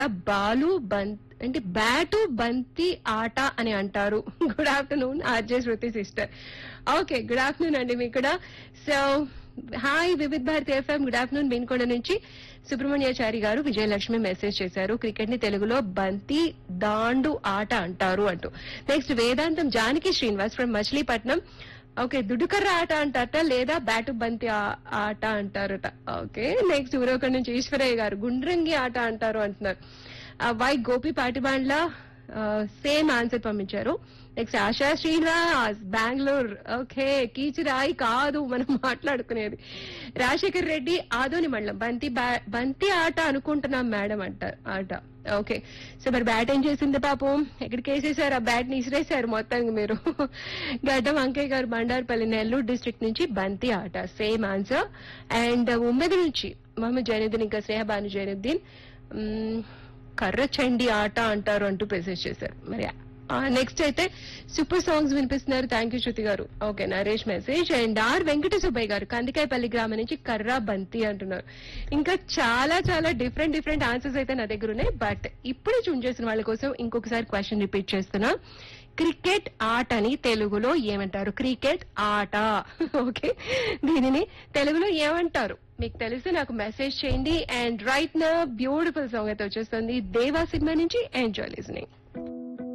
బాలు బంత్ అంటే బ్యాటు బంతి ఆట అని అంటారు good afternoon RJ Shruti sister okay good afternoon అండి మీకు కూడా so hi Vividh Bharati FM good afternoon Vinukonda నుంచి సుబ్రహ్మణ్యాచారి గారు విజయలక్ష్మి మెసేజ్ చేశారు క్రికెట్ ని తెలుగులో బంతి దాండు ఆట అంటారు అంటూ next Vedantam Janaki Srinivas from Machilipatnam okay దుడుకర్ర ఆట అంటారట లేదా బ్యాటు బంతి ఆ- ఆట అంటారట ఓకే నెక్స్ట్ ఊరొక నుంచి ఈశ్వరయ్య గారు గుండ్రంగి ఆట అంటారు అంటున్నారు ఆ, Y Gopi Patibandla same answer పంపించారు నెక్స్ట్ ఆశా శ్రీనివాస్ బెంగళూరు ఓకే కీచిరాయి కాదు మనం మాట్లాడుకునేది రాజశేఖర్ రెడ్డి ఆదోని మండలం బంతి బ్యా- బంతి ఆట అనుకుంటున్నాం మేడం అంటారు ఆట ఓకే సో మరి బ్యాట్ ఏం చేసింది పాపం ఎక్కడికి వేసేసారు ఆ బ్యాట్ ని ఇసిరేశారు మొత్తానికి మీరు గడ్డం అంకయ్య గారు బండారుపల్లి నెల్లూరు డిస్ట్రిక్ట్ నుంచి బంతి ఆట సేమ్ ఆన్సర్ అండ్ ఉమ్మడి నుంచి మహమ్మద్ జైనుద్దీన్ ఇంకా స్నేహ భాను జైనుద్దీన్ మ్మ్, కర్ర చండి ఆట అంటారు అంటూ మెసేజ్ చేశారు మరి నెక్స్ట్ అయితే సూపర్ సాంగ్స్ వినిపిస్తున్నారు thank you Shruti garu okay Naresh message and R Venkata Subbaiah garu Kandikayapalli గ్రామం నుంచి కర్రా బంతి అంటున్నారు ఇంకా చాలా చాలా డిఫరెంట్ డిఫరెంట్ ఆన్సర్స్ అయితే నా దగ్గర ఉన్నాయి బట్ ఇప్పుడే చూన్ చేసిన వాళ్ళ కోసం ఇంకొకసారి క్వశ్చన్ రిపీట్ చేస్తున్నా క్రికెట్ ఆటని తెలుగులో ఏమంటారు క్రికెట్ ఆట ఓకే దీనిని తెలుగులో ఏమంటారు మీకు తెలిస్తే నాకు మెసేజ్ చేయండి అండ్ రైట్ నా బ్యూటిఫుల్ సాంగ్ అయితే వచ్చేస్తుంది దేవా సినిమా నుంచి ఎంజాయ్ లిజనింగ్